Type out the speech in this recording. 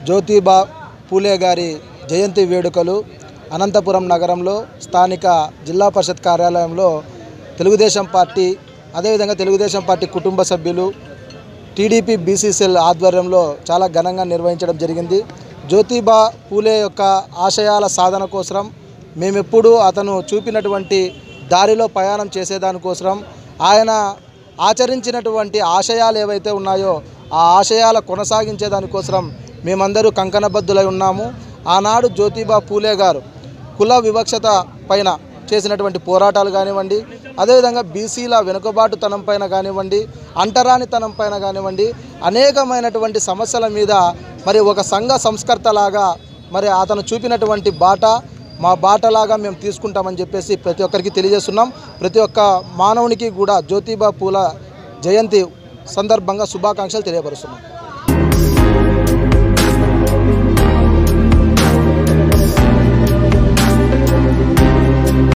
జ్యోతిబా పూలే గారి జయంతి వేడుకలు అనంతపురం నగరంలో స్థానిక జిల్లా పరిషత్ కార్యాలయంలో తెలుగుదేశం పార్టీ అదేవిధంగా తెలుగుదేశం పార్టీ కుటుంబ సభ్యులు టీడీపీ బీసీసీఎల్ ఆధ్వర్యంలో చాలా ఘనంగా నిర్వహించడం జరిగింది జ్యోతిబా పూలే యొక్క ఆశయాల సాధన కోసం మేమెప్పుడు అతను చూపినటువంటి దారిలో ప్రయాణం చేసేదానికోసం ఆయన ఆచరించినటువంటి ఆశయాలు ఏవైతే ఉన్నాయో ఆ ఆశయాల కొనసాగించే దానికోసం మేమందరూ కంకణబద్ధులై ఉన్నాము ఆనాడు జ్యోతిబా పూలే గారు కుల వివక్షత పైన చేసినటువంటి పోరాటాలు కానివ్వండి అదేవిధంగా బీసీల వెనుకబాటుతనం పైన కానివ్వండి అంటరానితనం పైన కానివ్వండి అనేకమైనటువంటి సమస్యల మీద మరి ఒక సంఘ సంస్కర్తలాగా మరి అతను చూపినటువంటి బాట మా బాటలాగా మేము తీసుకుంటామని చెప్పేసి ప్రతి ఒక్కరికి తెలియజేస్తున్నాం ప్రతి ఒక్క మానవునికి కూడా జ్యోతిబా పూల జయంతి సందర్భంగా శుభాకాంక్షలు తెలియపరుస్తున్నాం